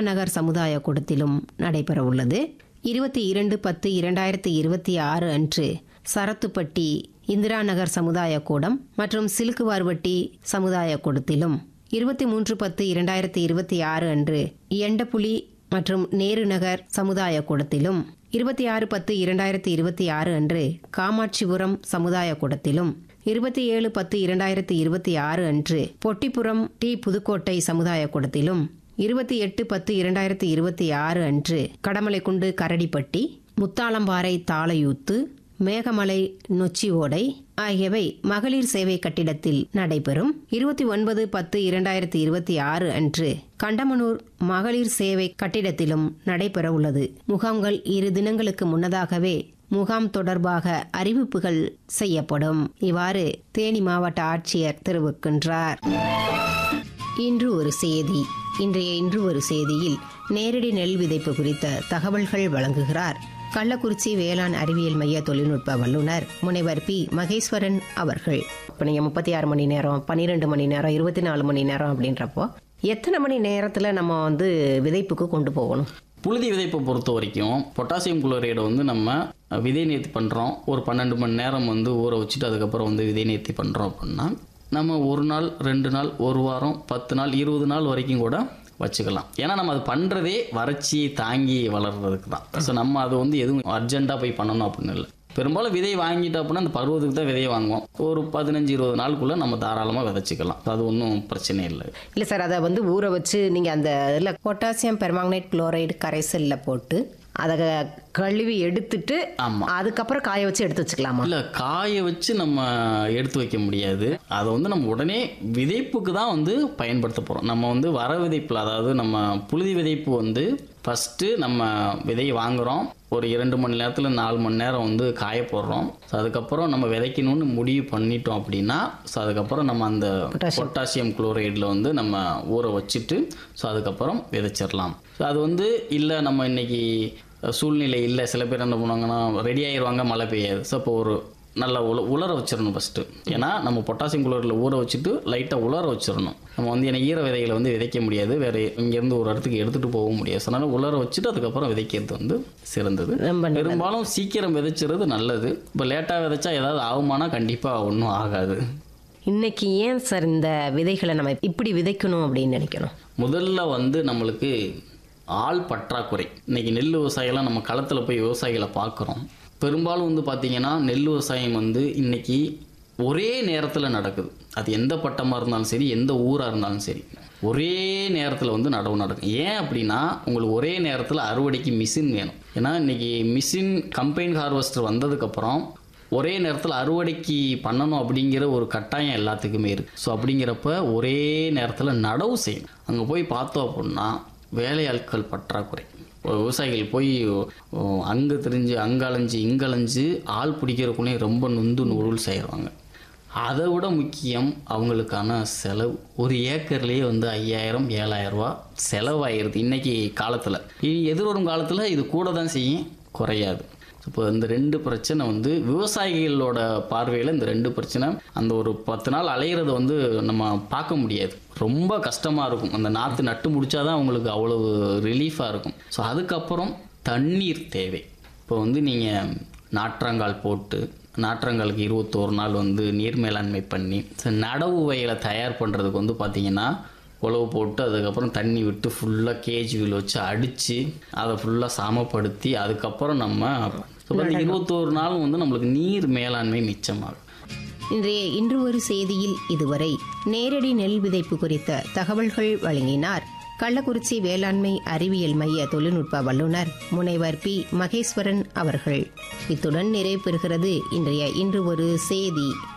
நகர் சமுதாய கூடத்திலும் நடைபெற உள்ளது இருபத்தி இரண்டு பத்து இரண்டாயிரத்தி இருபத்தி ஆறு அன்று சரத்துப்பட்டி இந்திரா நகர் சமுதாய கூடம் மற்றும் சிலுக்குவார்வட்டி சமுதாய கூடத்திலும் இருபத்தி மூன்று பத்து இரண்டாயிரத்தி இருபத்தி ஆறு அன்று எண்டப்புலி மற்றும் நேரு நகர் சமுதாய கூடத்திலும் இருபத்தி ஆறு பத்து இரண்டாயிரத்தி இருபத்தி ஆறு அன்று காமாட்சிபுரம் சமுதாய கூடத்திலும் இருபத்தி ஏழு பத்து இரண்டாயிரத்தி இருபத்தி ஆறு அன்று பொட்டிப்புறம் டி புதுக்கோட்டை சமுதாய கூடத்திலும் இருபத்தி எட்டு பத்து இரண்டாயிரத்தி இருபத்தி ஆறு அன்று கடமலைக்குண்டு கரடிப்பட்டி முத்தாளம்பாறை தாளையூத்து மேகமலை நொச்சி ஓடை ஆகியவை மகளிர் சேவை கட்டிடத்தில் நடைபெறும் இருபத்தி ஒன்பது பத்து இரண்டாயிரத்தி இருபத்தி ஆறு அன்று கண்டமனூர் மகளிர் சேவை கட்டிடத்திலும் நடைபெற உள்ளது முகாம்கள் இரு தினங்களுக்கு முன்னதாகவே முகாம் தொடர்பாக அறிவிப்புகள் செய்யப்படும் இவ்வாறு தேனி மாவட்ட ஆட்சியர் தெரிவிக்கின்றார் இன்று ஒரு செய்தி இன்றைய இன்று ஒரு செய்தியில் நேரடி நெல் விதைப்பு குறித்த தகவல்கள் வழங்குகிறார் கள்ளக்குறிச்சி வேளாண் அறிவியல் மைய தொழில்நுட்ப வல்லுநர் முனைவர் பி மகேஸ்வரன் அவர்கள் இப்போ நீங்கள் முப்பத்தி ஆறு மணி நேரம் பன்னிரெண்டு மணி நேரம் இருபத்தி நாலு மணி நேரம் அப்படின்றப்போ எத்தனை மணி நேரத்தில் நம்ம வந்து விதைப்புக்கு கொண்டு போகணும் புழுதி விதைப்பை பொறுத்த வரைக்கும் பொட்டாசியம் குளோரைடு வந்து நம்ம விதை நேர்த்தி பண்ணுறோம் ஒரு பன்னெண்டு மணி நேரம் வந்து ஊற வச்சுட்டு அதுக்கப்புறம் வந்து விதை நேர்த்தி பண்ணுறோம் அப்படின்னா நம்ம ஒரு நாள் ரெண்டு நாள் ஒரு வாரம் பத்து நாள் இருபது நாள் வரைக்கும் கூட வச்சுக்கலாம் ஏன்னா நம்ம அது பண்ணுறதே வறட்சி தாங்கி வளர்றதுக்கு தான் ஸோ நம்ம அது வந்து எதுவும் அர்ஜென்ட்டாக போய் பண்ணணும் அப்படின்னு இல்லை பெரும்பாலும் விதை வாங்கிட்டோம் அப்படின்னா அந்த பருவத்துக்கு தான் விதையை வாங்குவோம் ஒரு பதினஞ்சு இருபது நாளுக்குள்ளே நம்ம தாராளமாக விதைச்சிக்கலாம் அது ஒன்றும் பிரச்சனை இல்லை இல்லை சார் அதை வந்து ஊற வச்சு நீங்கள் அந்த இதில் பொட்டாசியம் பெர்மாங்கனேட் குளோரைடு கரைசலில் போட்டு அதை கழுவி எடுத்துட்டு ஆமா. அதுக்கப்புறம் காய வச்சு எடுத்து வச்சுக்கலாமா இல்லை காய வச்சு நம்ம எடுத்து வைக்க முடியாது அதை வந்து நம்ம உடனே விதைப்புக்கு தான் வந்து பயன்படுத்த போகிறோம் நம்ம வந்து வர விதைப்பில் அதாவது நம்ம புழுதி விதைப்பு வந்து ஃபஸ்ட்டு நம்ம விதையை வாங்குகிறோம் ஒரு இரண்டு மணி நேரத்தில் நாலு மணி நேரம் வந்து காய போடுறோம் ஸோ அதுக்கப்புறம் நம்ம விதைக்கணும்னு முடிவு பண்ணிட்டோம் அப்படின்னா ஸோ அதுக்கப்புறம் நம்ம அந்த பொட்டாசியம் குளோரைடில் வந்து நம்ம ஊற வச்சுட்டு ஸோ அதுக்கப்புறம் விதைச்சிடலாம் ஸோ அது வந்து இல்லை நம்ம இன்னைக்கு சூழ்நிலை இல்லை சில பேர் என்ன பண்ணுவாங்கன்னா ரெடி ஆயிடுவாங்க மழை பெய்யாது ஸோ இப்போ ஒரு நல்லா உல உலர வச்சிடணும் ஃபஸ்ட்டு ஏன்னா நம்ம பொட்டாசியம் குளோரில் ஊற வச்சுட்டு லைட்டாக உலர வச்சிடணும் நம்ம வந்து ஏன்னா ஈர விதைகளை வந்து விதைக்க முடியாது வேறு இங்கேருந்து ஒரு இடத்துக்கு எடுத்துகிட்டு போக முடியாது ஸோ அதனால் உலர வச்சுட்டு அதுக்கப்புறம் விதைக்கிறது வந்து சிறந்தது ரொம்ப நல்லது. பெரும்பாலும் சீக்கிரம் விதைச்சிறது நல்லது இப்போ லேட்டாக விதைச்சா ஏதாவது ஆகுமானா கண்டிப்பாக ஒன்றும் ஆகாது இன்னைக்கு ஏன் சார் இந்த விதைகளை நம்ம இப்படி விதைக்கணும் அப்படின்னு நினைக்கணும் முதல்ல வந்து நம்மளுக்கு ஆள் பற்றாக்குறை இன்னைக்கு நெல் விவசாயிகளாம் நம்ம களத்தில் போய் விவசாயிகளை பார்க்குறோம் பெரும்பாலும் வந்து பார்த்திங்கன்னா நெல் விவசாயம் வந்து இன்னைக்கு ஒரே நேரத்தில் நடக்குது அது எந்த பட்டமாக இருந்தாலும் சரி எந்த ஊராக இருந்தாலும் சரி ஒரே நேரத்தில் வந்து நடவு நடக்கும் ஏன் அப்படின்னா உங்களுக்கு ஒரே நேரத்தில் அறுவடைக்கு மிஷின் வேணும் ஏன்னா இன்னைக்கு மிஷின் கம்பைன் ஹார்வெஸ்டர் வந்ததுக்கப்புறம் ஒரே நேரத்தில் அறுவடைக்கு பண்ணணும் அப்படிங்கிற ஒரு கட்டாயம் எல்லாத்துக்குமே இருக்குது ஸோ அப்படிங்கிறப்ப ஒரே நேரத்தில் நடவு செய்யணும் அங்கே போய் பார்த்தோம் அப்படின்னா வேலையாட்கள் பற்றாக்குறை இப்போ விவசாயிகள் போய் அங்கே தெரிஞ்சு அங்கே அலைஞ்சு இங்கே அலைஞ்சு ஆள் பிடிக்கிறக்குள்ளே ரொம்ப நொந்து நூல் செய்வாங்க அதை விட முக்கியம் அவங்களுக்கான செலவு ஒரு ஏக்கர்லேயே வந்து ஐயாயிரம் ஏழாயிரம் ரூபா செலவாயிருது இன்னைக்கு காலத்தில் இனி எதிர்வரும் காலத்தில் இது கூட தான் செய்யும் குறையாது இப்போ இந்த ரெண்டு பிரச்சனை வந்து விவசாயிகளோட பார்வையில் இந்த ரெண்டு பிரச்சனை அந்த ஒரு பத்து நாள் அலையிறத வந்து நம்ம பார்க்க முடியாது ரொம்ப கஷ்டமாக இருக்கும் அந்த நாற்று நட்டு முடிச்சாதான் அவங்களுக்கு அவ்வளவு ரிலீஃபாக இருக்கும் ஸோ அதுக்கப்புறம் தண்ணீர் தேவை இப்போ வந்து நீங்கள் நாற்றங்கால் போட்டு நாற்றங்காலுக்கு இருபத்தோரு நாள் வந்து நீர் மேலாண்மை பண்ணி ஸோ நடவு வயலை தயார் பண்ணுறதுக்கு வந்து பார்த்தீங்கன்னா உழவு போட்டு அதுக்கப்புறம் தண்ணி விட்டு ஃபுல்லாக கேஜ் வீல் வச்சு அடித்து அதை ஃபுல்லாக சமப்படுத்தி அதுக்கப்புறம் நம்ம ஸோ இருபத்தோரு நாளும் வந்து நம்மளுக்கு நீர் மேலாண்மை மிச்சமாகும் இன்றைய இன்று ஒரு செய்தியில் இதுவரை நேரடி நெல் விதைப்பு குறித்த தகவல்கள் வழங்கினார் கள்ளக்குறிச்சி வேளாண்மை அறிவியல் மைய தொழில்நுட்ப வல்லுநர் முனைவர் பி மகேஸ்வரன் அவர்கள் இத்துடன் நிறைவு பெறுகிறது இன்றைய இன்று ஒரு செய்தி